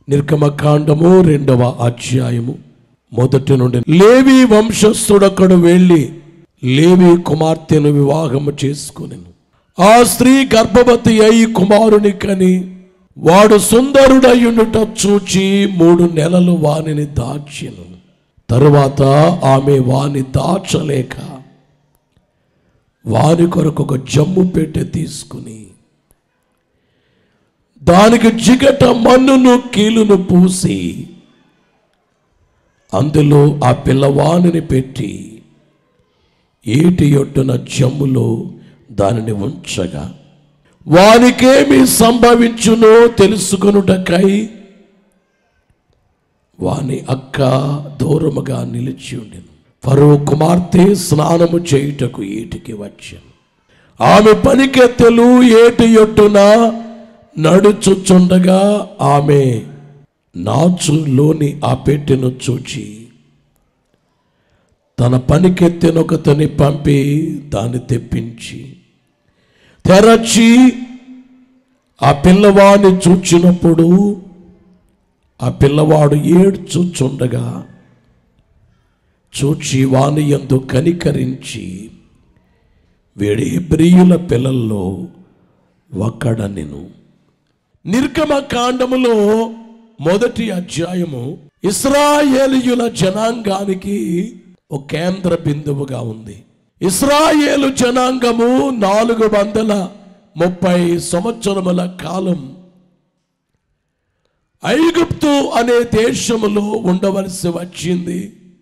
నిర్గమకాండము రెండవ అధ్యాయము మొదటి నుండి లేవి వంశస్థుడొకడు వెళ్ళి లేవి కుమార్తెను వివాహము చేసుకునెను ఆ స్త్రీ గర్భవతి అయి కుమారుని కని వాడు సుందరుడయ్యుండుట చూచి మూడు నెలలు వానిని దాచెను తరువాత ఆమె వాని దాచలేక వాని కొరకు ఒక జమ్ము పెట్టె తీసుకుని దానికి జిగట మన్నును కీలును పూసి అందులో ఆ పిల్లవాణిని పెట్టి ఏటి ఒడ్డున జమ్ములో దానిని ఉంచగా వానికేమి సంభవించునో తెలుసుకొనుటకై వాని అక్క దూరముగా నిలిచి ఉండెను ఫరో కుమార్తె స్నానము చేయుటకు ఏటికి వచ్చాను ఆమె పనికెత్తెలు ఏటి యొట్టున నడుచుచుండగా ఆమె నాచులోని ఆ పెట్టెను చూచి తన పనికెత్తెనొకతని పంపి దాన్ని తెప్పించి తెరచి ఆ పిల్లవాడిని చూచినప్పుడు ఆ పిల్లవాడు ఏడ్చుచుండగా చూచి వాని యందు కనికరించి వీడి హెబ్రియుల పిల్లల్లో ఒక్కడనెను నిర్గమ కాండములో మొదటి అధ్యాయము ఇస్రాయేలీయుల జనాంగానికి ఒక కేంద్ర బిందువుగా ఉంది ఇస్రాయేలు జనాంగము నాలుగు వందల ముప్పై సంవత్సరముల కాలం ఐగుప్తు అనే దేశములో ఉండవలసి వచ్చింది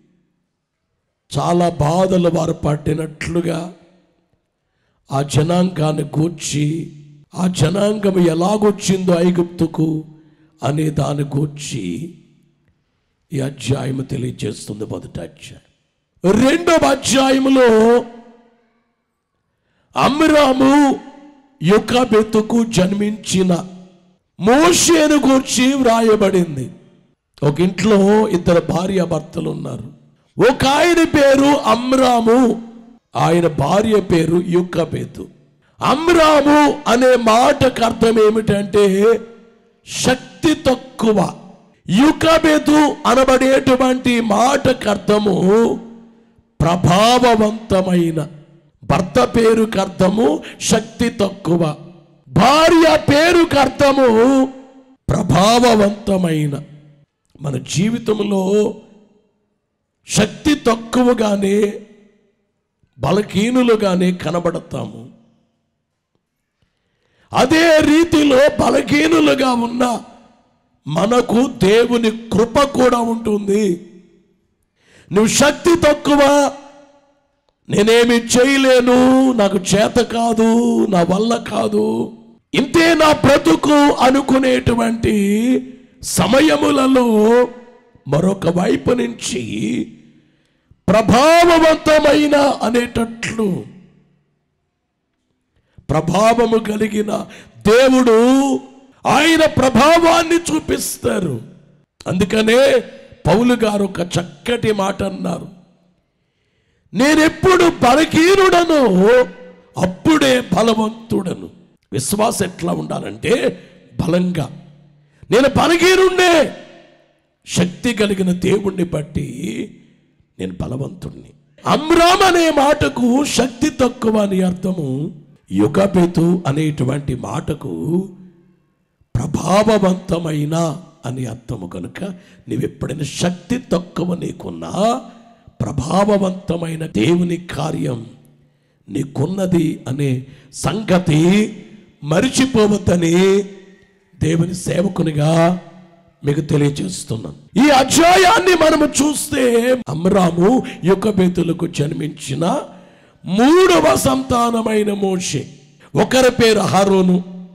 చాలా బాధలు వారు పట్టినట్లుగా ఆ జనాంగాన్ని గూర్చి ఆ జనాంగం ఎలాగొచ్చిందో ఐగుప్తుకు అనే దాని గూర్చి ఈ అధ్యాయము తెలియజేస్తుంది మొదటి అధ్యాయం రెండవ అధ్యాయములో అమ్రాము యుకబెతుకు జన్మించిన మోషేను గూర్చి వ్రాయబడింది ఒక ఇంట్లో ఇద్దరు భార్య భర్తలు ఉన్నారు ఒక ఆయన పేరు అమ్రాము ఆయన భార్య పేరు యుక్కబేతు అమ్రాము అనే మాటకు అర్థం ఏమిటంటే శక్తి తక్కువ యుకబేతు అనబడేటువంటి మాటకు అర్థము ప్రభావవంతమైన భర్త పేరుకు అర్థము శక్తి తక్కువ భార్య పేరుకు అర్థము ప్రభావవంతమైన మన జీవితంలో శక్తి తక్కువగానే బలహీనులుగానే కనబడతాము అదే రీతిలో బలహీనులుగా ఉన్న మనకు దేవుని కృప కూడా ఉంటుంది నువ్వు శక్తి తక్కువ నేనేమి చేయలేను నాకు చేత కాదు నా వల్ల కాదు ఇంతే నా బ్రతుకు అనుకునేటువంటి సమయములలో మరొక వైపు నుంచి ప్రభావవంతమైన అనేటట్లు ప్రభావము కలిగిన దేవుడు ఆయన ప్రభావాన్ని చూపిస్తారు అందుకనే పౌలు గారు ఒక చక్కటి మాట అన్నారు నేనెప్పుడు బలహీనుడను అప్పుడే బలవంతుడను విశ్వాసం ఎట్లా ఉండాలంటే బలంగా నేను బలహీనుండే శక్తి కలిగిన దేవుణ్ణి బట్టి నేను బలవంతుణ్ణి అమ్రామ్ అనే మాటకు శక్తి తక్కువ అని అర్థము యుగబెతు అనేటువంటి మాటకు ప్రభావవంతమైన అని అర్థము కనుక నీవెప్పుడైనా శక్తి తక్కువ నీకున్నా ప్రభావవంతమైన దేవుని కార్యం నీకున్నది అనే సంగతి మరిచిపోవద్దని దేవుని సేవకునిగా మీకు తెలియజేస్తున్నాను ఈ అధ్యాయాన్ని మనము చూస్తే అమ్రాము యుగబేతులకు జన్మించిన మూడవ సంతానమైన మోషే ఒకరి పేరు హరోను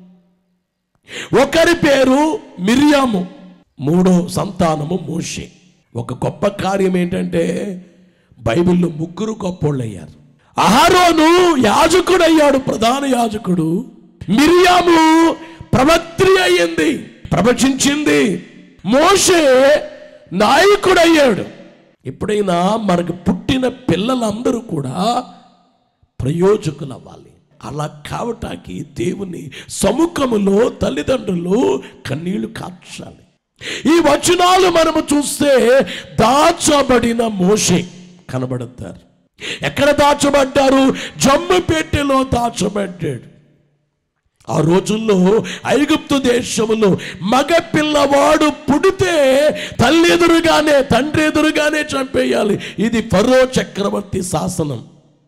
ఒకరి పేరు మిరియాము మూడో సంతానము మోషే ఒక గొప్ప కార్యం ఏంటంటే బైబిల్లో ముగ్గురు గొప్పోళ్ళు అయ్యారు అహరోను యాజకుడు అయ్యాడు ప్రధాన యాజకుడు మిరియాము ప్రవక్త్రి అయ్యింది ప్రవచించింది మోషే నాయకుడయ్యాడు ఎప్పుడైనా మనకు పుట్టిన పిల్లలందరూ కూడా ప్రయోజకులు అవ్వాలి అలా కావటానికి దేవుని సముఖములో తల్లిదండ్రులు కన్నీళ్లు కార్చాలి ఈ వచనాలు మనము చూస్తే దాచబడిన మోషే కనబడతారు ఎక్కడ దాచబడ్డారు జమ్ము పెట్టెలో దాచబడ్డాడు ఆ రోజుల్లో ఐగుప్తు దేశములో మగ పిల్లవాడు పుడితే తల్లి ఎదురుగానే తండ్రి ఎదురుగానే చంపేయాలి ఇది ఫరో చక్రవర్తి శాసనం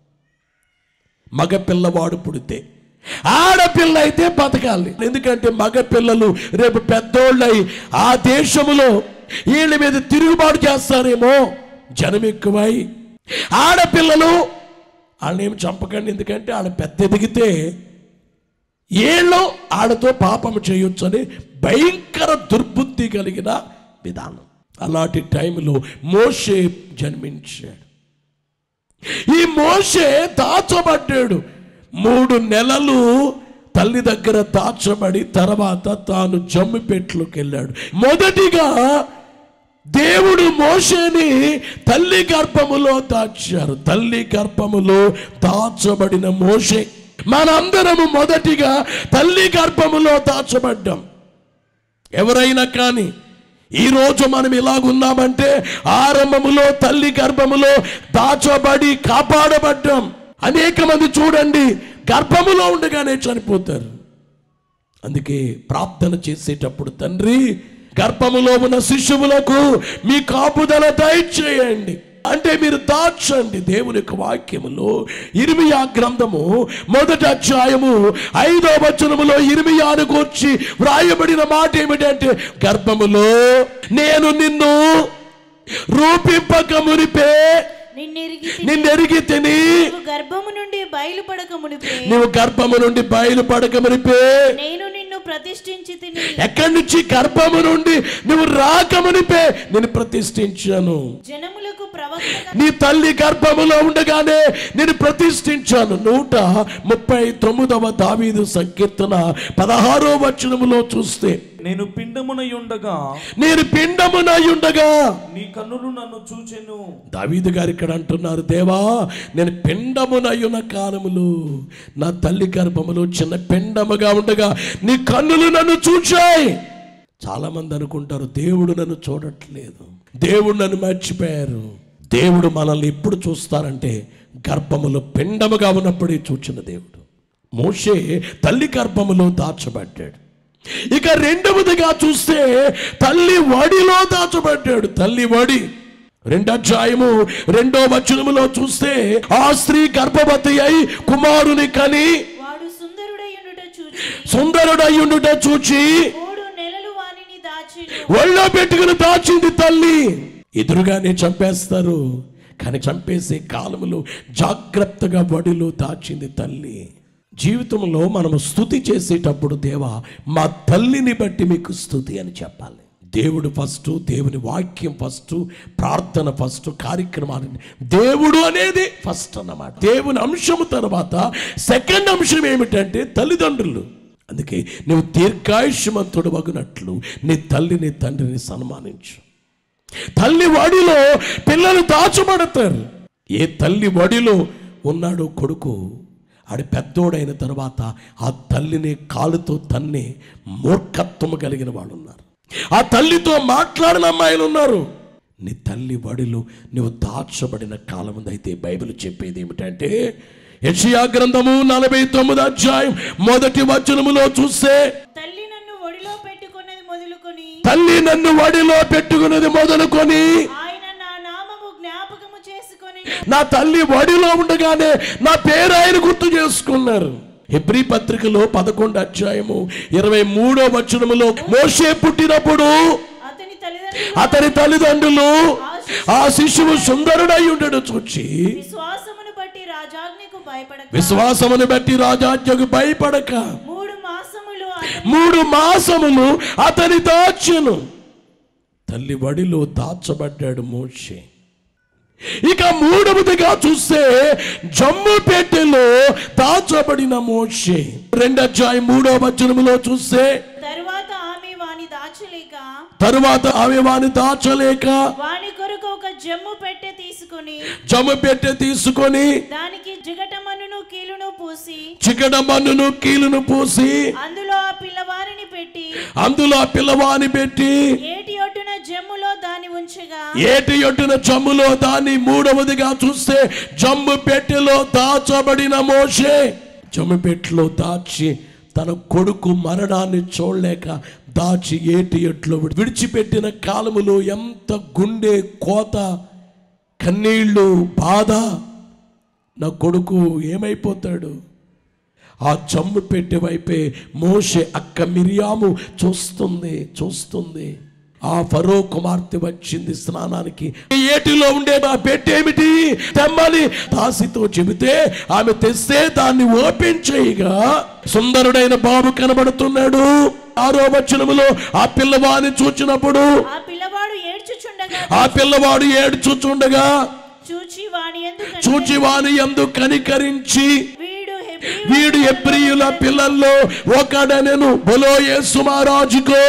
మగ పిల్లవాడు పుడితే ఆడపిల్ల అయితే బతకాలి ఎందుకంటే మగ పిల్లలు రేపు పెద్దోళ్ళై ఆ దేశములో వీళ్ళ మీద తిరుగుబాటు చేస్తారేమో జనం ఎక్కువై ఆడపిల్లలు వాళ్ళని ఏమి చంపకండి ఎందుకంటే వాళ్ళ పెద్ద ఎదిగితే ఏళ్ళు ఆడతో పాపము చేయొచ్చు అని భయంకర దుర్బుద్ధి కలిగిన విధానం అలాంటి టైంలో మోషే జన్మించాడు ఈ మోషే దాచబడ్డాడు మూడు నెలలు తల్లి దగ్గర దాచబడి తర్వాత తాను జమ్మిపెట్లోకి వెళ్ళాడు మొదటిగా దేవుడు మోషేని తల్లి గర్భములో దాచారు తల్లి గర్భములో దాచబడిన మోషే మనందరము మొదటిగా తల్లి గర్భములో దాచబడ్డాం ఎవరైనా కానీ ఈరోజు మనం ఇలాగున్నామంటే ఆరంభములో తల్లి గర్భములో దాచబడి కాపాడబడ్డాం అనేక మంది చూడండి గర్భములో ఉండగానే చనిపోతారు అందుకే ప్రార్థన చేసేటప్పుడు తండ్రి గర్భములో ఉన్న శిశువులకు మీ కాపుదల దయచేయండి అంటే మీరు దాచండి దేవుని యొక్క వాక్యములో ఇరిమియా గ్రంథము మొదటి అధ్యాయము ఐదో వచనములో ఇరిమియాను కూర్చి వ్రాయబడిన మాట ఏమిటంటే గర్భములో నేను నిన్ను రూపింపక మునిపే నిన్నెరిగి నిన్నెరిగి తిని నీవు గర్భము నుండి బయలుపడక మునిపే నువ్వు గర్భము నుండి బయలుపడక మునిపే నేను నిన్ను ప్రతిష్ఠించి తిని ఎక్కడి నుంచి గర్భము నుండి నువ్వు రాకమునిపే నేను ప్రతిష్ఠించాను జనములకు ప్రవక్తగా నీ తల్లి గర్భములో ఉండగానే నేను ప్రతిష్ఠించాను నూట ముప్పై తొమ్మిదవ దావీదు సంకీర్తన పదహారో వచనములో చూస్తే నేను పిండమునై ఉండగా నేను పిండమునై ఉండగా నీ కన్నులు నన్ను చూచెను దావీదు గారు ఇక్కడ అంటున్నారు దేవా నేను పిండమునయ్యున్న కాలములు నా తల్లి గర్భములో చిన్న పిండముగా ఉండగా నీ కన్నులు నన్ను చూచాయి చాలా మంది అనుకుంటారు దేవుడు నన్ను చూడట్లేదు దేవుడు నన్ను మర్చిపోయారు దేవుడు మనల్ని ఎప్పుడు చూస్తారంటే గర్భములో పిండముగా ఉన్నప్పుడే చూచిన దేవుడు మోషే తల్లి గర్భములో దాచబడ్డాడు ఇక రెండవదిగా చూస్తే తల్లి వడిలో దాచబడ్డాడు తల్లి వడి రెండో అధ్యాయము రెండో వచనములో చూస్తే ఆ స్త్రీ గర్భవతి అయి కుమారుని కని వాడు సుందరుడై ఉండుట చూచి సుందరుడయ్యుండుట చూచి మూడు నెలలు వానిని దాచి ఒళ్ళో పెట్టుకుని దాచింది తల్లి ఎదురుగానే చంపేస్తారు కానీ చంపేసే కాలములో జాగ్రత్తగా వడిలో దాచింది తల్లి జీవితంలో మనము స్థుతి చేసేటప్పుడు దేవా మా తల్లిని బట్టి మీకు స్థుతి అని చెప్పాలి దేవుడు ఫస్ట్ దేవుని వాక్యం ఫస్ట్ ప్రార్థన ఫస్ట్ కార్యక్రమాలు దేవుడు అనేది ఫస్ట్ అన్నమాట దేవుని అంశము తర్వాత సెకండ్ అంశం ఏమిటంటే తల్లిదండ్రులు అందుకే నువ్వు దీర్ఘాయుష్మంతుడు వగునట్లు నీ తల్లిని తండ్రిని సన్మానించు తల్లి వడిలో పిల్లలు దాచబడతారు ఏ తల్లి వడిలో ఉన్నాడో కొడుకు ఆడి పెద్దోడైన తర్వాత ఆ తల్లిని కాలుతో తన్ని మూర్ఖత్వము కలిగిన వాళ్ళు ఉన్నారు ఆ తల్లితో మాట్లాడిన అమ్మాయిలు ఉన్నారు నీ తల్లి వడిలో నువ్వు దాచబడిన కాలం అయితే బైబిల్ చెప్పేది ఏమిటంటే యెషయా గ్రంథము నలభై తొమ్మిది అధ్యాయం మొదటి వచనములో చూస్తే తల్లి నన్ను ఒడిలో పెట్టుకున్నది మొదలుకొని తల్లి నన్ను వడిలో పెట్టుకున్నది మొదలుకొని ఆయన నా నామము జ్ఞాపకము చేసుకొని నా తల్లి వడిలో ఉండగానే నా పేరు ఆయన గుర్తు చేసుకున్నారు హెబ్రీ పత్రికలో పదకొండు అధ్యాయము ఇరవై మూడో వచనములో మోషే పుట్టినప్పుడు అతని తల్లిదండ్రులు అతని తల్లిదండ్రులు ఆ శిశువు సుందరుడై ఉండడు చూచి విశ్వాసమును బట్టి రాజాజ్ఞకు భయపడక విశ్వాసమును బట్టి రాజాజ్ఞకు భయపడక మూడు మాసములు అతని మూడు మాసములు అతని దాచెను తల్లి వడిలో దాచబడ్డాడు మోషే ఇక మూడవదిగా చూస్తే జమ్ముపేటలో దాచబడిన మోషే రెండు అధ్యాయం మూడో వచనములో చూస్తే తరువాత ఆమె వాని దాచలేక తరువాత ఆమె వాని దాచలేక వాని కొరకు ఒక జమ్ము పెట్టె తీసుకుని జమ్ము పెట్టె తీసుకొని దానికి జిగటమన్నును కీలును పూసి చికడ మన్నును కీలును పూసి అందులో ఆ పిల్లవారిని పెట్టి అందులో ఆ పిల్లవాని పెట్టి ఏటి ఒడ్డున జమ్ములో దాన్ని ఉంచగా ఏటి యొట్టున జమ్ములో దాన్ని మూడవదిగా చూస్తే జమ్ము పెట్టెలో దాచబడిన మోషే జమ్ము పెట్టెలో దాచి తన కొడుకు మరణాన్ని చూడలేక దాచి ఏటి ఎట్లో విడిచిపెట్టిన కాలములో ఎంత గుండె కోత కన్నీళ్ళు బాధ నా కొడుకు ఏమైపోతాడు ఆ జమ్ము పెట్టే వైపే మోషే అక్క మిరియాము చూస్తుంది చూస్తుంది ఆ ఫరో కుమార్తె వచ్చింది స్నానానికి ఈ ఏటిలో ఉండే ఆ పెట్టేమిటి తెమ్మని దాసితో చెబితే ఆమె తెస్తే దాన్ని ఓపెన్ చేయగా సుందరుడైన బాబు కనబడుతున్నాడు ఆరో వచనములో ఆ పిల్లవాడిని చూచినప్పుడు ఆ పిల్లవాడు ఏడ్చుచుండగా ఆ పిల్లవాడు ఏడ్చుచుండగా చూచి వాని ఎందుకు చూచి వాని ఎందు కనికరించి వీడు హెబ్రీ వీడు ఎప్రియుల పిల్లల్లో ఒకడనెను బలో యేసు మహారాజుకో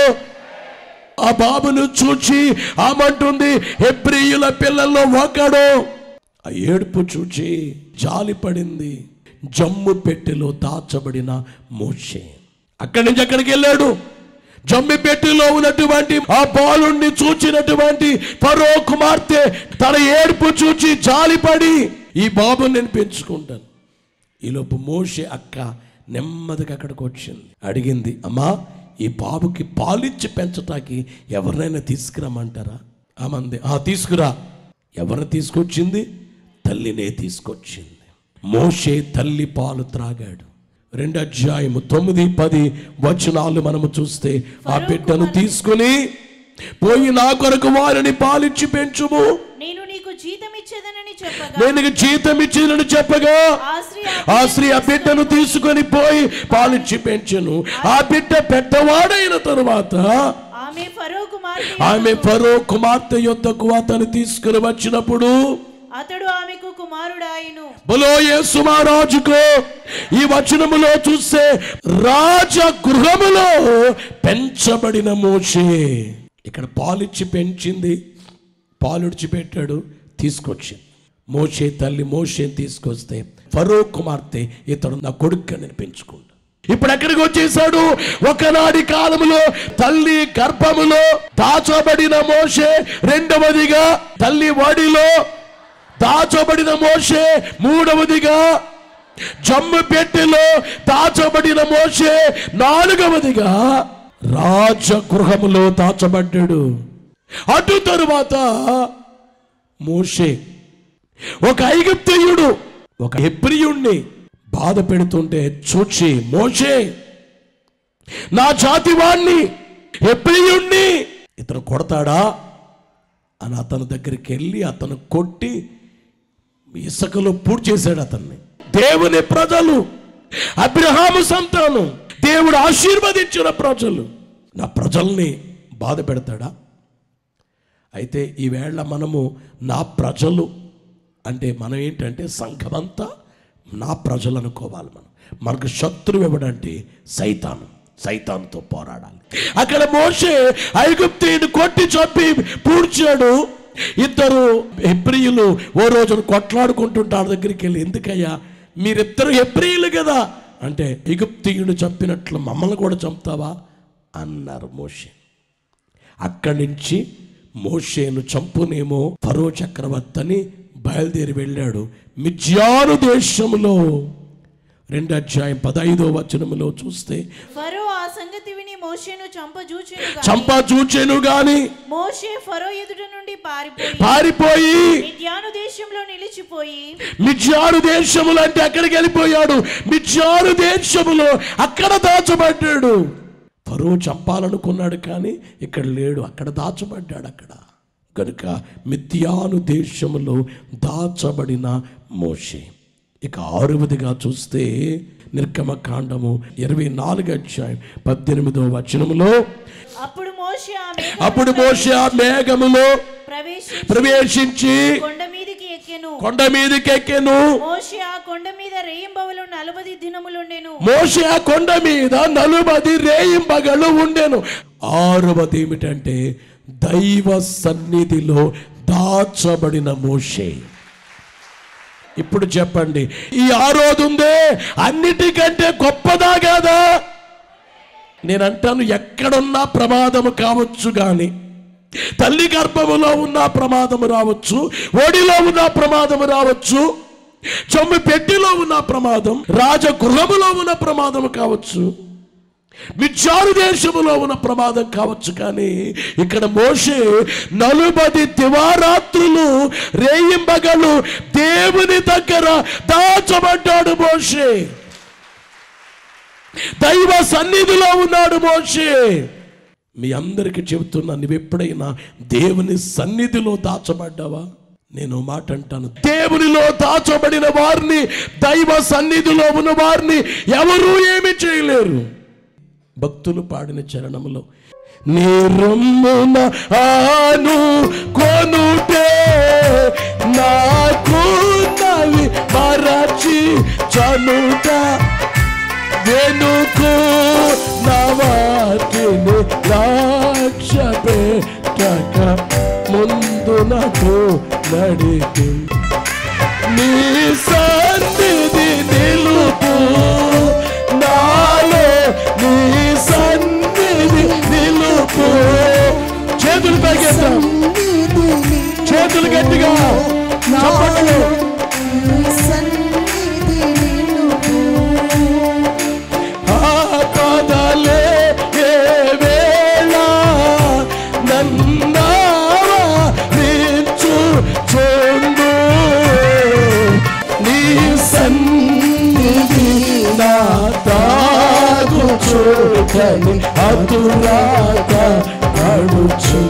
ఆ బాబును చూచి ఆమంటుంది ఎప్రియుల పిల్లల్లో ఒకడు ఆ ఏడుపు చూచి జాలి పడింది జమ్ము పెట్టెలో దాచబడిన మోషే అక్కడి నుంచి అక్కడికి వెళ్ళాడు జమ్మి పెట్టెలో ఉన్నటువంటి ఆ బాలుణ్ణి చూచినటువంటి పరో కుమార్తె తన ఏడుపు చూచి జాలిపడి ఈ బాబుని నేను పెంచుకుంటాను ఈలోపు మోషే అక్క నెమ్మదిగా అక్కడికి వచ్చింది అడిగింది అమ్మా ఈ బాబుకి పాలిచ్చి పెంచటానికి ఎవరినైనా తీసుకురమ్మంటారా ఆమంది ఆ తీసుకురా ఎవరిని తీసుకొచ్చింది తల్లినే తీసుకొచ్చింది మోషే తల్లి పాలు త్రాగాడు రెండు అధ్యాయము తొమ్మిది పది వచనాలు మనము చూస్తే ఆ బిడ్డను తీసుకుని పోయి నా కొరకు వారిని పాలిచ్చి పెంచుము నేను నీకు జీతం ఇచ్చేదనని చెప్పగా నేను నీకు జీతం ఇచ్చిందని చెప్పగా ఆ స్త్రీ ఆ స్త్రీ ఆ బిడ్డను తీసుకొని పోయి పాలిచ్చి పెంచెను ఆ బిడ్డ పెద్దవాడైన తరువాత ఆమె ఫరో కుమార్తె ఆమె ఫరో కుమార్తె యొద్దకు అతను తీసుకుని వచ్చినప్పుడు అతడు ఆమెకు కుమారుడాయను బలో యేసు మహారాజుకు ఈ వచనములో చూస్తే రాజ గృహములో పెంచబడిన మోషే ఇక్కడ పాలిచ్చి పెంచింది పాలుడిచి పెట్టాడు తీసుకొచ్చింది మోషే తల్లి మోషే తీసుకొస్తే ఫరో కుమార్తె ఇతడు నా కొడుకు నేను పెంచుకుంటా ఇప్పుడు ఎక్కడికి వచ్చేసాడు ఒకనాటి కాలములో తల్లి గర్భములో దాచబడిన మోషే రెండవదిగా తల్లి వాడిలో దాచబడిన మోషే మూడవదిగా జమ్ము పెట్టెలో దాచబడిన మోషే నాలుగవదిగా రాజగృహములో దాచబడ్డాడు అటు తరువాత మోషే ఒక ఐగుప్తీయుడు ఒక హెబ్రియుణ్ణి బాధ పెడుతుంటే చూచి మోషే నా జాతి వాణ్ణి హెబ్రియుణ్ణి ఇతను కొడతాడా అని అతని దగ్గరికి వెళ్ళి అతను కొట్టి ఇసుకలో పూర్తి చేశాడు అతన్ని దేవుని ప్రజలు అబ్రహాము సంతానం దేవుడు ఆశీర్వదించిన ప్రజలు నా ప్రజల్ని బాధ పెడతాడా అయితే ఈవేళ మనము నా ప్రజలు అంటే మనం ఏంటంటే సంఘమంతా నా ప్రజలు అనుకోవాలి మనం మనకు శత్రువు ఎవడంటే సైతాను సైతాన్తో పోరాడాలి అక్కడ మోషే ఐగుప్తీయుడు కొట్టి చంపి పూడ్చాడు ఇద్దరు హెబ్రియులు ఓ రోజున కొట్లాడుకుంటుంటారు దగ్గరికి వెళ్ళి ఎందుకయ్యా మీరిద్దరు హెబ్రియులు కదా అంటే ఎగుప్తీయుడు చంపినట్లు మమ్మల్ని కూడా చంపుతావా అన్నారు మోషే అక్కడి నుంచి మోషేను చంపునేమో ఫరో చక్రవర్తిని బయలుదేరి వెళ్ళాడు మిజ్యాను దేశములో రెండు అధ్యాయం పదైదో వచనములో చూస్తే ఫరో ఆ సంగతి విని మోషేను చంపజూచెను గాని చంప చూచెను గాని మోషే ఫరో ఎదుట నుండి పారిపోయి పారిపోయి మిద్యాను దేశంలో నిలిచిపోయి మిజ్యాను దేశములు అంటే అక్కడికి వెళ్ళిపోయాడు మిజ్యాను దేశములో అక్కడ దాచబడ్డాడు ఫరో చంపాలనుకున్నాడు కానీ ఇక్కడ లేడు అక్కడ దాచబడ్డాడు అక్కడ కనుక మిథ్యాను దేశములో దాచబడిన మోషే ఇక ఆరవదిగా చూస్తే నిర్గమ కాండము ఇరవై నాలుగు అధ్యాయం పద్దెనిమిదో వచనములో అప్పుడు మోషే ఆ మేఘములో అప్పుడు మోషే ఆ మేఘములో ప్రవేశించి ప్రవేశించి కొండ మీదికి ఎక్కెను కొండ మీదకి ఎక్కెను మోషే ఆ కొండ మీద రేయింబవలు నలభై దినములుండెను మోషే ఆ కొండ మీద నలుబది రేయింబగలు ఉండెను ఆరవది ఏమిటంటే దైవ సన్నిధిలో దాచబడిన మోషే ఇప్పుడు చెప్పండి ఈ ఆరోధు ఉందే అన్నిటికంటే గొప్పదా కాదా నేను అంటాను ఎక్కడున్నా ప్రమాదము కావచ్చు కానీ తల్లి గర్భములో ఉన్న ప్రమాదము రావచ్చు ఒడిలో ఉన్న ప్రమాదము రావచ్చు చొమ్ము పెట్టిలో ఉన్న ప్రమాదం రాజగృహములో ఉన్న ప్రమాదం కావచ్చు మిచ్చారు దేశములో ఉన్న ప్రమాదం కావచ్చు కానీ ఇక్కడ మోషే నలుబది దివారాత్రులు రేయింబగలు దేవుని దగ్గర దాచబడ్డాడు మోషే దైవ సన్నిధిలో ఉన్నాడు మోషే మీ అందరికీ చెబుతున్నా నువ్వు ఎప్పుడైనా దేవుని సన్నిధిలో దాచబడ్డావా నేను ఓ మాట అంటాను దేవునిలో దాచబడిన వారిని దైవ సన్నిధిలో ఉన్న వారిని ఎవరూ ఏమి చేయలేరు భక్తులు పాడిన చరణంలో నీ రొమ్మున ఆను కొనుటే నాకు నవి మరచి చనుట వెనుకు నవాటిని రాక్ష పెట్టక ముందు నాకు నడిపి నీ సన్నిధి నిలుపు నాలో నీ సన్నిధి నిలుపు చేతులు పైకెత్తాం చేతులు గట్టిగా చప్పట్లు ఆపదలే ఏ వేళ నన్నావరించు చూడు నీ సన్నిధి నా తాగు చూడని అతురాత పడుచు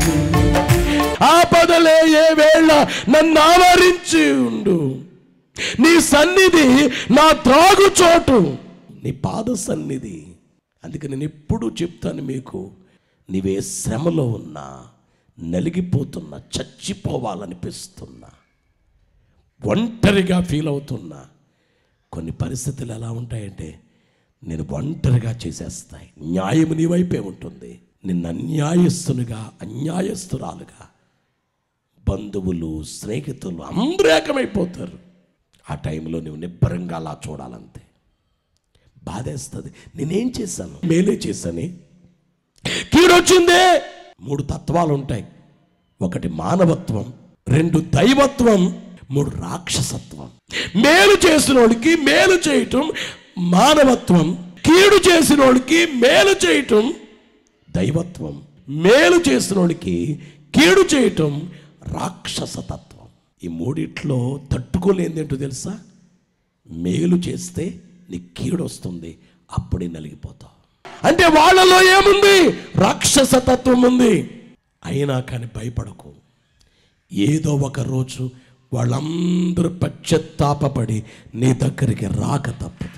ఆపదలే ఏ వేళ నన్ను ఆవరించి ఉండు నీ సన్నిధి నా త్రాగు చోటు నీ పాద సన్నిధి అందుకే నేను ఎప్పుడూ చెప్తాను మీకు నీవే శ్రమలో ఉన్నా నలిగిపోతున్నా చచ్చిపోవాలనిపిస్తున్నా ఒంటరిగా ఫీల్ అవుతున్నా కొన్ని పరిస్థితులు ఎలా ఉంటాయంటే నేను ఒంటరిగా చేసేస్తాయి న్యాయం నీ వైపే ఉంటుంది నిన్న అన్యాయస్తునిగా అన్యాయస్తురాలుగా బంధువులు స్నేహితులు అందరూ ఏకమైపోతారు ఆ టైంలో నువ్వు నిబ్బరంగా అలా చూడాలంతే బాధేస్తుంది నేనేం చేశాను మేలే చేశానే కీడొచ్చిందే మూడు తత్వాలు ఉంటాయి ఒకటి మానవత్వం రెండు దైవత్వం మూడు రాక్షసత్వం మేలు చేసినోడికి మేలు చేయటం మానవత్వం కీడు చేసినోడికి మేలు చేయటం దైవత్వం మేలు చేసినోడికి కీడు చేయటం రాక్షసతత్వం ఈ మూడిట్లో తట్టుకోలేంది ఏంటో తెలుసా మేలు చేస్తే నీ కీడు వస్తుంది అప్పుడే నలిగిపోతావు అంటే వాళ్ళలో ఏముంది రాక్షసతత్వం ఉంది అయినా కానీ భయపడకు ఏదో ఒక రోజు వాళ్ళందరూ పశ్చత్తాపడి నీ దగ్గరికి రాక తప్పదు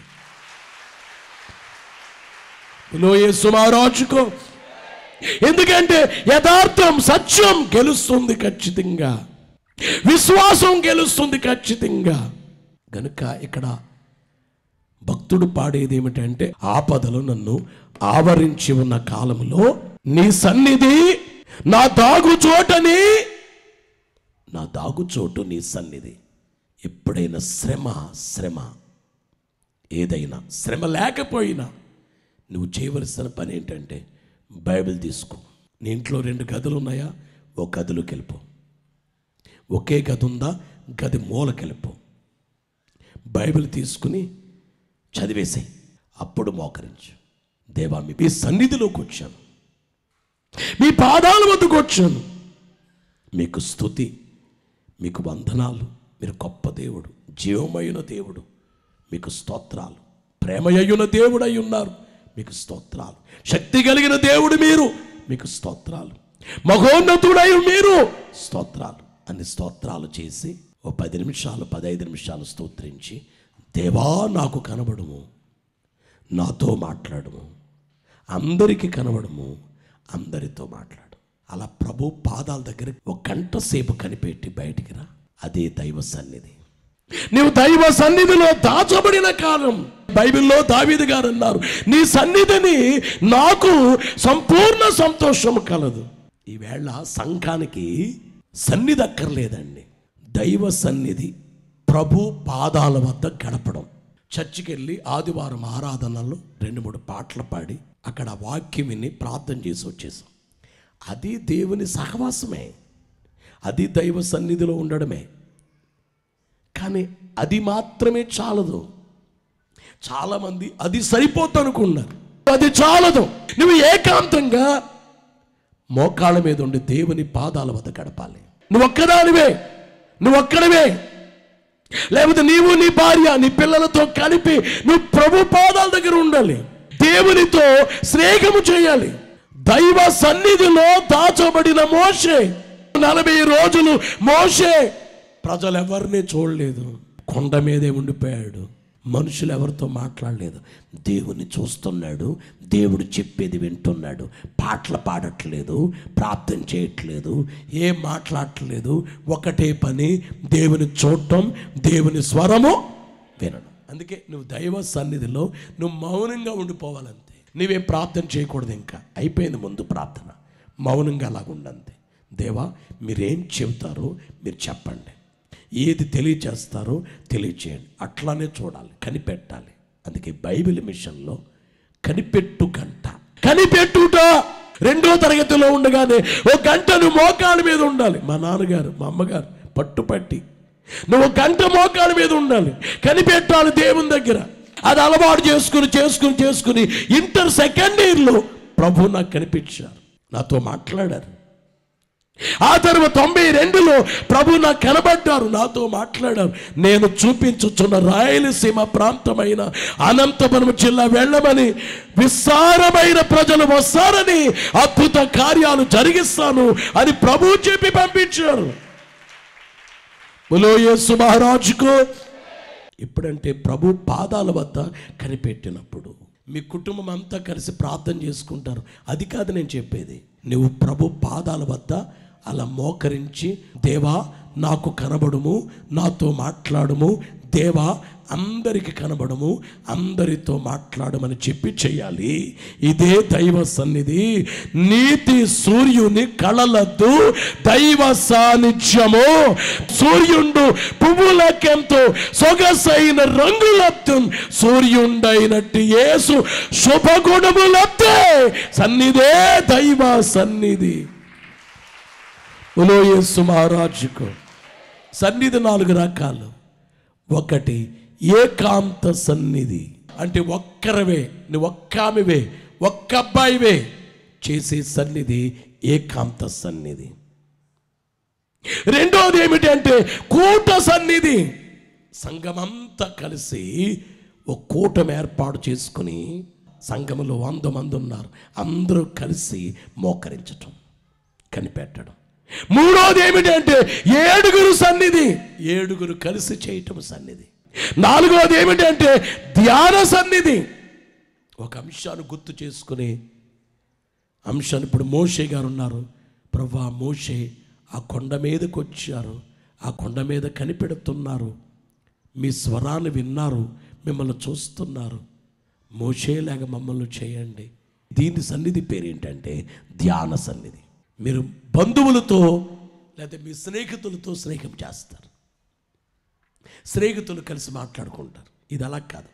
లోయే సుమారాచుకో ఎందుకంటే యథార్థం సత్యం గెలుస్తుంది ఖచ్చితంగా విశ్వాసం గెలుస్తుంది ఖచ్చితంగా గనుక ఇక్కడ భక్తుడు పాడేది ఏమిటంటే ఆపదలు నన్ను ఆవరించి ఉన్న కాలంలో నీ సన్నిధి నా దాగు చోటని నా దాగు చోటు నీ సన్నిధి ఎప్పుడైనా శ్రమ శ్రమ ఏదైనా శ్రమ లేకపోయినా నువ్వు చేయవలసిన పని ఏంటంటే బైబిల్ తీసుకో నీ ఇంట్లో రెండు గదులు ఉన్నాయా ఒక గదిలోకి వెళ్ళిపో ఒకే గది ఉందా గది మూలకెళ్ళిపో బైబిల్ తీసుకుని చదివేసాయి అప్పుడు మోకరించు దేవా మీ మీ సన్నిధిలోకి వచ్చాను మీ పాదాల వద్దకు వచ్చాను మీకు స్థుతి మీకు వందనాలు మీరు గొప్ప దేవుడు జీవమైన దేవుడు మీకు స్తోత్రాలు ప్రేమయ్యున్న దేవుడు అయి ఉన్నారు మీకు స్తోత్రాలు శక్తి కలిగిన దేవుడు మీరు మీకు స్తోత్రాలు మహోన్నతుడై మీరు స్తోత్రాలు అన్ని స్తోత్రాలు చేసి ఓ పది నిమిషాలు పదహైదు నిమిషాలు స్తోత్రించి దేవా నాకు కనబడుము నాతో మాట్లాడము అందరికీ కనబడము అందరితో మాట్లాడు అలా ప్రభు పాదాల దగ్గర ఒక గంట సేపు కనిపెట్టి బయటికి రా అదే దైవ సన్నిధి నీవు దైవ సన్నిధిలో దాచబడిన కాలం బైబిల్లో దావీదు గారు అన్నారు నీ సన్నిధిని నాకు సంపూర్ణ సంతోషం కలదు ఈవేళ సంఘానికి సన్నిధి అక్కర్లేదండి దైవ సన్నిధి ప్రభు పాదాల వద్ద గడపడం చర్చికి వెళ్ళి ఆదివారం ఆరాధనలో రెండు మూడు పాటలు పాడి అక్కడ వాక్యం విని ప్రార్థన చేసి వచ్చేసాం అది దేవుని సహవాసమే అది దైవ సన్నిధిలో ఉండడమే కానీ అది మాత్రమే చాలదు చాలామంది అది సరిపోతుంది అనుకున్నారు అది చాలదు నువ్వు ఏకాంతంగా మోకాళ్ళ మీద ఉండి దేవుని పాదాల వద్ద గడపాలి నువ్వు ఒక్కదానివే నువ్వు ఒక్కడవే లేకపోతే నీవు నీ భార్య నీ పిల్లలతో కలిపి నువ్వు ప్రభు పాదాల దగ్గర ఉండాలి దేవునితో స్నేహము చేయాలి దైవ సన్నిధిలో దాచబడిన మోషే నలభై రోజులు మోషే ప్రజలు ఎవరిని చూడలేదు కొండ మీదే ఉండిపోయాడు మనుషులు ఎవరితో మాట్లాడలేదు దేవుని చూస్తున్నాడు దేవుడు చెప్పేది వింటున్నాడు పాటలు పాడట్లేదు ప్రార్థన చేయట్లేదు ఏం మాట్లాడట్లేదు ఒకటే పని దేవుని చూడటం దేవుని స్వరము వినడం అందుకే నువ్వు దైవ సన్నిధిలో నువ్వు మౌనంగా ఉండిపోవాలంతే నువ్వేం ప్రార్థన చేయకూడదు ఇంకా అయిపోయింది ముందు ప్రార్థన మౌనంగా అలాగుండంతే దేవా మీరేం చెబుతారో మీరు చెప్పండి ఏది తెలియచేస్తారో తెలియచేయండి అట్లానే చూడాలి కనిపెట్టాలి అందుకే బైబిల్ మిషన్లో కనిపెట్టు గంట కనిపెట్టుట రెండో తరగతిలో ఉండగానే ఓ గంట నువ్వు మోకాల మీద ఉండాలి మా నాన్నగారు మా అమ్మగారు పట్టుపట్టి నువ్వు ఒక గంట మోకాల మీద ఉండాలి కనిపెట్టాలి దేవుని దగ్గర అది అలవాటు చేసుకుని చేసుకుని చేసుకుని ఇంటర్ సెకండ్ ఇయర్లో ప్రభు నాకు కనిపించారు నాతో మాట్లాడారు ఆ తర్వాత తొంభై రెండులో ప్రభు నాకు కనబడ్డారు నాతో మాట్లాడారు నేను చూపించుచున్న రాయలసీమ ప్రాంతమైన అనంతపురం జిల్లా వెళ్ళమని విస్తారమైన ప్రజలు వస్తారని అద్భుత కార్యాలు జరిగిస్తాను అని ప్రభు చెప్పి పంపించారు యేసు మహారాజుకు ఇప్పుడంటే ప్రభు పాదాల వద్ద కనిపెట్టినప్పుడు మీ కుటుంబం అంతా కలిసి ప్రార్థన చేసుకుంటారు అది కాదు నేను చెప్పేది నువ్వు ప్రభు పాదాల వద్ద అలా మోకరించి దేవా నాకు కనబడుము నాతో మాట్లాడుము దేవా అందరికి కనబడము అందరితో మాట్లాడమని చెప్పి చేయాలి ఇదే దైవ సన్నిధి నీతి సూర్యుని కళలద్దు దైవ సాన్నిధ్యము సూర్యుండు పువ్వులకెంతో సొగసైన రంగులత్తు సూర్యుండైనట్టు యేసు శుభగుణములత్తే సన్నిధే దైవ సన్నిధి ఉలో యేసు మహారాజుకు సన్నిధి నాలుగు రకాలు ఒకటి ఏకాంత సన్నిధి అంటే ఒక్కరవే నువ్వు ఒక్క ఆమెవే ఒక్క అబ్బాయివే చేసే సన్నిధి ఏకాంత సన్నిధి రెండోది ఏమిటి అంటే కూట సన్నిధి సంఘమంతా కలిసి ఒక కూటం ఏర్పాటు చేసుకుని సంఘములో వంద మంది ఉన్నారు అందరూ కలిసి మోకరించటం కనిపెట్టడం మూడోది ఏమిటంటే ఏడుగురు సన్నిధి ఏడుగురు కలిసి చేయటం సన్నిధి నాలుగోది ఏమిటంటే ధ్యాన సన్నిధి ఒక అంశాన్ని గుర్తు చేసుకుని అంశాన్ని ఇప్పుడు మోషే గారు ఉన్నారు ప్రభా మోషే ఆ కొండ మీదకి వచ్చారు ఆ కొండ మీద కనిపెడుతున్నారు మీ స్వరాన్ని విన్నారు మిమ్మల్ని చూస్తున్నారు మోషేలాగా మమ్మల్ని చేయండి దీని సన్నిధి పేరు ఏంటంటే ధ్యాన సన్నిధి మీరు బంధువులతో లేదా మీ స్నేహితులతో స్నేహం చేస్తారు స్నేహితులు కలిసి మాట్లాడుకుంటారు ఇది అలా కాదు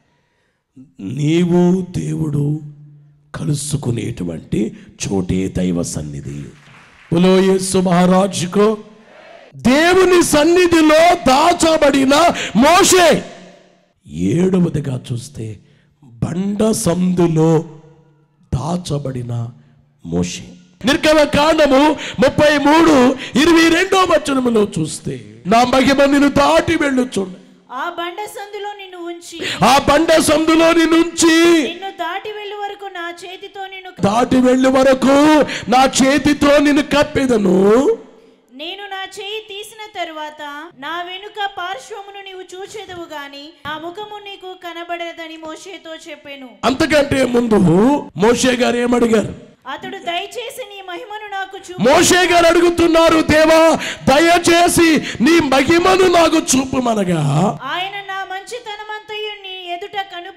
నీవు దేవుడు కలుసుకునేటువంటి చోటే దైవ సన్నిధి ఉలో యేసు మహారాజుకు దేవుని సన్నిధిలో దాచబడిన మోషే ఏడవదిగా చూస్తే బండ సందులో దాచబడిన మోషే నిర్గమ కాండము ముప్పై మూడు ఇరవై రెండో వచనములో చూస్తే నా మహిమ నిన్ను దాటి వెళ్ళుచుండ ఆ బండ సందులో నిన్ను ఉంచి ఆ బండ సందులోని నుంచి నిన్ను దాటి వెళ్ళు వరకు నా చేతితో నిన్ను దాటి వెళ్ళే వరకు నా చేతితో నిన్ను కప్పెదను నేను నా చేయి తీసిన తరువాత నా వెనుక పార్శ్వమును నీవు చూచెదవు గాని నా ముఖము నీకు కనబడదని మోషేతో చెప్పాను అంతకంటే ముందు మోషే గారు ఏమడిగారు అతడు దయచేసి నీ మహిమను నాకు చూ మోషే గారు అడుగుతున్నారు దేవా దయచేసి నీ మహిమను నాకు చూపుమనగా ఆయన నా మంచితనమంతయు నీ ఎదుట కనుపరచెదను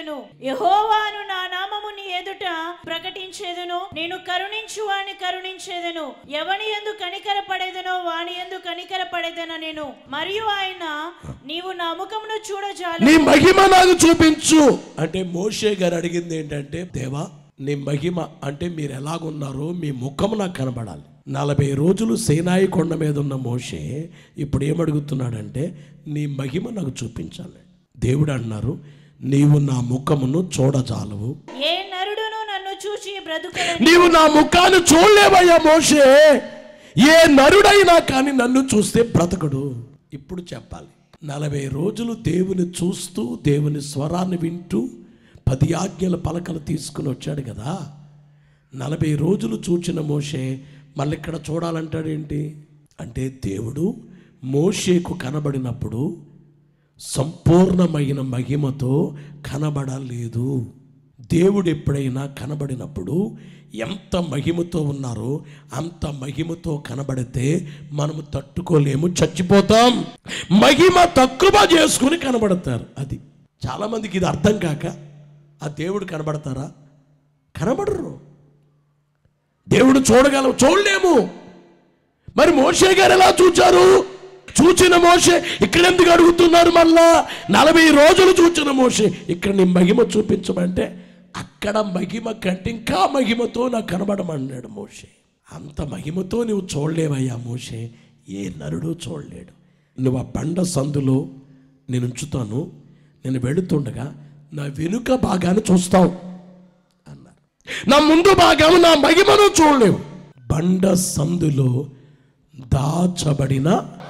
చేయుదును యెహోవాను నా నామము నీ ఎదుట ప్రకటించేదను నేను కరుణించు వాని కరుణించేదను ఎవని ఎందు కనికరపడేదనో వాని ఎందు కనికరపడేదన నేను మరియు ఆయన నీవు నా ముఖమును చూడజాలు నీ మహిమ నాకు చూపించు అంటే మోషే గారు అడిగింది ఏంటంటే దేవా నీ మహిమ అంటే మీరు ఎలాగున్నారో మీ ముఖం నాకు కనబడాలి నలభై రోజులు సేనాయి కొండ మీద ఉన్న మోషే ఇప్పుడు ఏమడుగుతున్నాడంటే నీ మహిమ నాకు చూపించాలి దేవుడు అన్నారు నీవు నా ముఖమును చూడజాలవు ఏ నరుడును నన్ను చూచి బ్రతుకలేడు నీవు నా ముఖాన్ని చూడలేవయ్యా మోషే ఏ నరుడైనా కానీ నన్ను చూస్తే బ్రతకడు ఇప్పుడు చెప్పాలి నలభై రోజులు దేవుని చూస్తూ దేవుని స్వరాన్ని వింటూ పది ఆజ్ఞల పలకలు తీసుకుని వచ్చాడు కదా నలభై రోజులు చూచిన మోషే మళ్ళీ ఇక్కడ చూడాలంటాడేంటి అంటే దేవుడు మోషేకు కనబడినప్పుడు సంపూర్ణమైన మహిమతో కనబడలేదు దేవుడు ఎప్పుడైనా కనబడినప్పుడు ఎంత మహిమతో ఉన్నారో అంత మహిమతో కనబడితే మనము తట్టుకోలేము చచ్చిపోతాం మహిమ తక్కువ చేసుకుని కనబడతారు అది చాలామందికి ఇది అర్థం కాక ఆ దేవుడు కనబడతారా కనబడరు దేవుడు చూడగలం చూడలేము మరి మోషే గారు ఎలా చూచారు చూచిన మోషే ఇక్కడ ఎందుకు అడుగుతున్నారు మళ్ళా నలభై రోజులు చూచిన మోషే ఇక్కడ నీ మహిమ చూపించమంటే అక్కడ మహిమ కంటే ఇంకా మహిమతో నాకు కనబడమన్నాడు మోషే అంత మహిమతో నువ్వు చూడలేవయ్యా మోషే ఏ నరుడు చూడలేడు నువ్వు ఆ బండ సందులో నేను ఉంచుతాను నేను వెళుతుండగా నా వెనుక భాగాన్ని చూస్తావు అన్నారు నా ముందు భాగం నా మహిమను చూడలేవు బండ సందులో దాచబడిన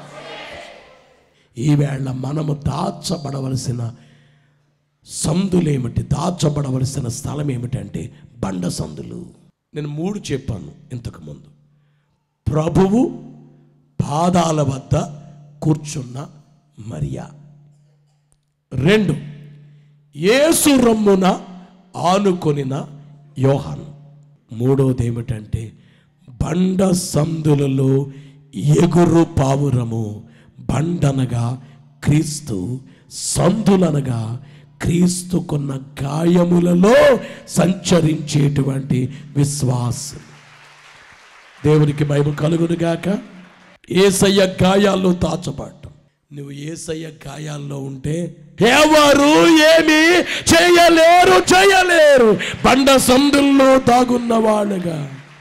ఈవేళ మనము దాచబడవలసిన సందులేమిటి దాచబడవలసిన స్థలం ఏమిటంటే బండ సందులు నేను మూడు చెప్పాను ఇంతకు ముందు ప్రభువు పాదాల వద్ద కూర్చున్న మరియా రెండు యేసు రమ్మున ఆనుకొనిన యోహాను మూడోది ఏమిటంటే బండ సందులలో ఎగురు పావురము బండనగా క్రీస్తు సందులనగా క్రీస్తుకున్న గాయములలో సంచరించేటువంటి విశ్వాసం దేవునికి మహిమ కలుగునుగాక ఏసయ్య గాయాల్లో దాచబడ్డం నువ్వు ఏసయ్య గాయాల్లో ఉంటే ఎవరు ఏమి చేయలేరు చేయలేరు బండ సందుల్లో దాగున్న వాళ్ళుగా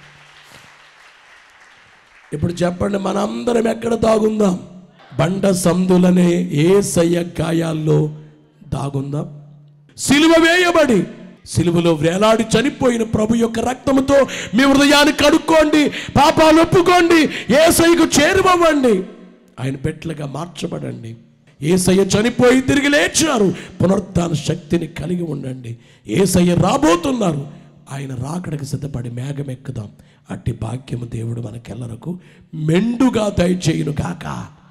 ఇప్పుడు చెప్పండి మనందరం ఎక్కడ దాగుందాం బండ సందులనే ఏసయ్య గాయాల్లో దాగుందాం సిలువ వేయబడి సిలువలో వేలాడి చనిపోయిన ప్రభు యొక్క రక్తముతో మీ హృదయాన్ని కడుక్కోండి పాపాలు ఒప్పుకోండి ఏసయ్యకు చేరువవ్వండి ఆయన పెట్లుగా మార్చబడండి ఏసయ్య చనిపోయి తిరిగి లేచారు పునరుత్థాన శక్తిని కలిగి ఉండండి ఏసయ్య రాబోతున్నారు ఆయన రాకడకు సిద్ధపడి మేఘం ఎక్కుదాం అట్టి భాగ్యము దేవుడు మనకెల్లరకు మెండుగా దయచేయును కాక